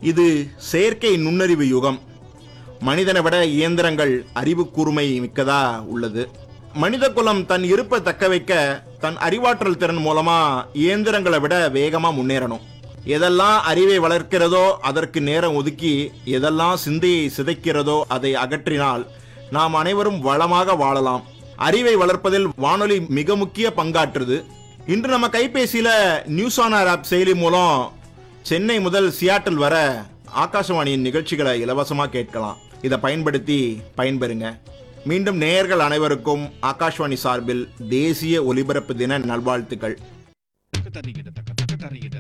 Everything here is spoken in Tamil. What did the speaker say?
இது செயற்கை நுண்ணறிவு யுகம் மனிதனை விட இயந்திரங்கள் அறிவு கூர்மை மிக்கதா உள்ளது மனித குலம் தன் இருப்பை தக்க வைக்க தன் அறிவாற்றல் திறன் மூலமா இயந்திரங்களை விட வேகமா முன்னேறணும் எதெல்லாம் அறிவை வளர்க்கிறதோ அதற்கு நேரம் ஒதுக்கி எதெல்லாம் சிந்தையை சிதைக்கிறதோ அதை அகற்றினால் நாம் அனைவரும் வளமாக வாழலாம் அறிவை வளர்ப்பதில் வானொலி மிக முக்கிய பங்காற்றுது இன்று நம்ம கைபேசியில நியூஸ் ஆனர் ஆப் செயலி மூலம் சென்னை முதல் சியாட்டில் வர ஆகாசவாணியின் நிகழ்ச்சிகளை இலவசமாக கேட்கலாம் இதை பயன்படுத்தி பயன்பெறுங்க மீண்டும் நேயர்கள் அனைவருக்கும் ஆகாஷ்வாணி சார்பில் தேசிய ஒலிபரப்பு தின நல்வாழ்த்துக்கள் தக்க தறியிட தக்க தக்க தறியிட